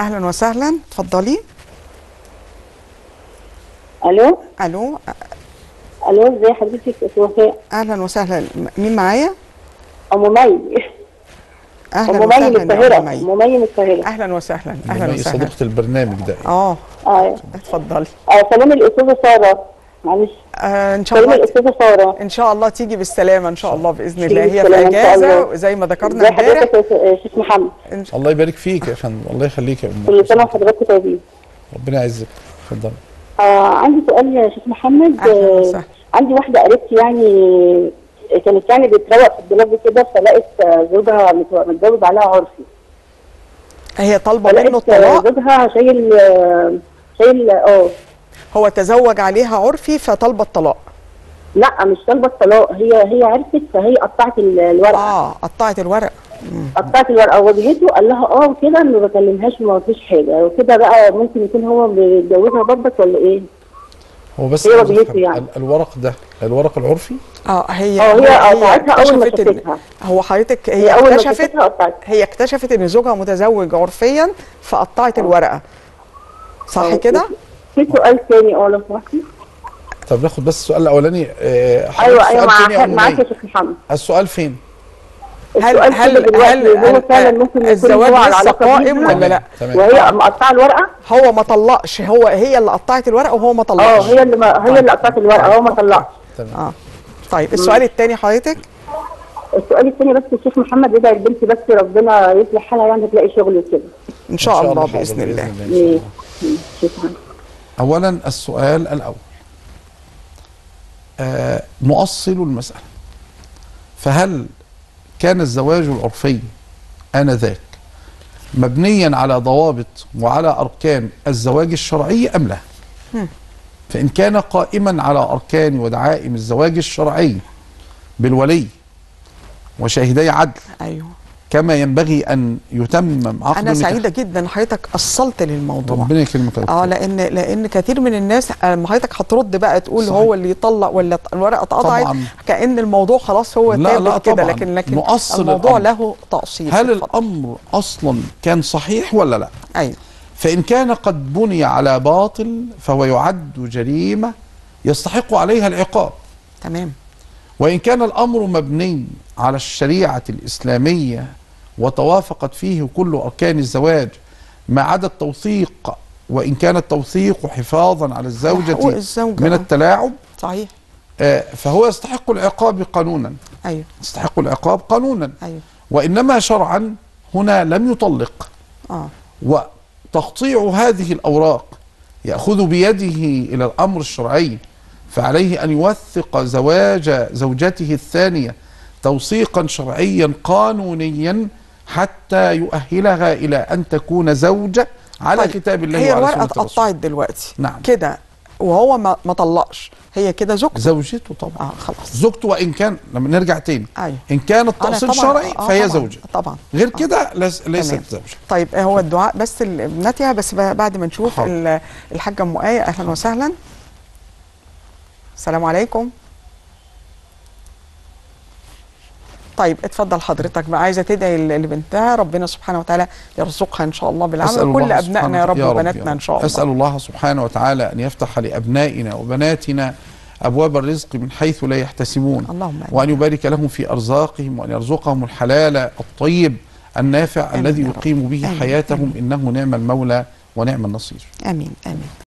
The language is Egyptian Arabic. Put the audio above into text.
اهلا وسهلا اتفضلي الو الو الو ازي حضرتك يا وفاء اهلا وسهلا م- مين معايا ام مي اهلا ام مي من وسهلا القاهره يا أم مي. ام مي من القاهره اهلا وسهلا اهلا هي وسهلا صديقه البرنامج ده اه اه اتفضلي اه سلام الاستاذه ساره معلش آه ان شاء سلام الله الاستاذه ساره ان شاء الله تيجي بالسلامه ان شاء الله باذن تيجي الله هي في بالسلامة إن شاء اجازه الله. زي ما ذكرنا ازي امبارح حضرتك يا شيخ محمد إن شاء- الله يبارك فيك يا فندم الله يخليك يا ام كل سنه وحضرتك طيبين ربنا يعزك اتفضل آه عندي سؤال يا شيخ محمد أهلاً آه وسهلا. عندي واحده قريبتي يعني كانت يعني بتروق في الدولاب كده فلقت آه، زوجها متو- متجوز عليها عرفي هي طالبه منه فلقت آه، الطلاق زوجها شايل آه، شايل اه هو تزوج عليها عرفي فطالبه الطلاق لا مش طالبه الطلاق هي هي عرفت فهي قطعت ال- الورقه اه قطعت الورق قطعت الورقه وواجهته قال لها اه وكده ما بكلمهاش وما قلتليش حاجه وكده بقى ممكن يكون هو بيتجوزها برضك ولا ايه؟ هو بس هي عايز واجهته أفهم، يعني. ال- الورق ده الورق العرفي اه هي اه هي قطعتها اول ما اكتشفت إن- شافتها هو حضرتك هي, هي اول ما اكتشفت شافتها قطعت هي اكتشفت ان زوجها متزوج عرفيا فقطعت الورقه صح آه، كده في سؤال تاني اه لو سمحتي طب ناخد بس السؤال الاولاني آه، حضرتك ايوه ايوه سؤال تاني يا مع أم معاك مي. يا شيخ محمد السؤال فين؟ هل السؤال هل كده دلوقتي هل هو فعلا ممكن يكون الزواج هو على لسه علاقه قائم بيها ولا لا تمام وهي مقطعه الورقه هو ما طلقش هو هي اللي قطعت الورقه وهو ما اه طلقش هي اللي ما هي اللي قطعت الورقه هو ما طلعش تمام اه طيب السؤال الثاني حضرتك السؤال الثاني بس الشيخ محمد يدعي البنت بس ربنا يصلح حالها يعني تلاقي شغل وكده ان شاء الله حاضر باذن الله إن شاء الله. مم. شكرا اولا السؤال الاول آه نؤصل المساله فهل كان الزواج العرفي انذاك مبنيا على ضوابط وعلى اركان الزواج الشرعي ام لا فان كان قائما على اركان ودعائم الزواج الشرعي بالولي وشاهدي عدل ايوه كما ينبغي ان يتمم عقد انا النكاح. سعيده جدا إن حضرتك اصلت للموضوع ربنا يكرمك يا دكتور. اه لان لان كثير من الناس لما حضرتك هترد بقى تقول صحيح. هو اللي يطلق ولا الورقه اتقطعت طبعاً. كان الموضوع خلاص هو لا، لا، ثابت كده طبعاً. لكن لكن نؤصل الموضوع الأمر. له تاصيل هل اتفضل. الامر اصلا كان صحيح ولا لا ايوه فان كان قد بني على باطل فهو يعد جريمه يستحق عليها العقاب تمام وان كان الامر مبني على الشريعه الاسلاميه وتوافقت فيه كل اركان الزواج ما عدا التوثيق وان كان التوثيق حفاظا على حقوق الزوجه الزوجة، من آه. التلاعب صحيح آه، فهو يستحق العقاب قانونا ايوه يستحق العقاب قانونا ايوه وانما شرعا هنا لم يطلق اه وتقطيع هذه الاوراق ياخذ بيده الى الامر الشرعي فعليه ان يوثق زواج زوجته الثانيه توثيقا شرعيا قانونيا حتى يؤهلها الى ان تكون زوجه على طيب، كتاب الله هي وعلى الورقه سنه الرسول اتقطعت دلوقتي نعم. كده وهو ما ما طلقش هي كده زوجته زوجته طبعا اه خلاص زوجته وان كان لما نرجع تاني ايوه ان كان أنا التأصيل طبعاً- شرعي آه فهي طبعاً، زوجه طبعا غير آه. كده ليس- ليست تمام. زوجه طيب هو الدعاء بس لابنتها بس ب- بعد ما نشوف حاضر. ال- الحاجه ام ايه اهلا وسهلا السلام عليكم طيب اتفضل حضرتك بقى عايزه تدعي ل- لبنتها ربنا سبحانه وتعالى يرزقها ان شاء الله بالعمل أسأل كل الله ابنائنا يا سبحانه- رب يا وبناتنا يا ان شاء الله أسأل الله سبحانه وتعالى أن يفتح لأبنائنا وبناتنا أبواب الرزق من حيث لا يحتسبون اللهم آمين. وأن يبارك لهم في أرزاقهم وأن يرزقهم الحلال الطيب النافع آمين الذي يا رب. يقيم به آمين. حياتهم إنه نعم المولى ونعم النصير امين امين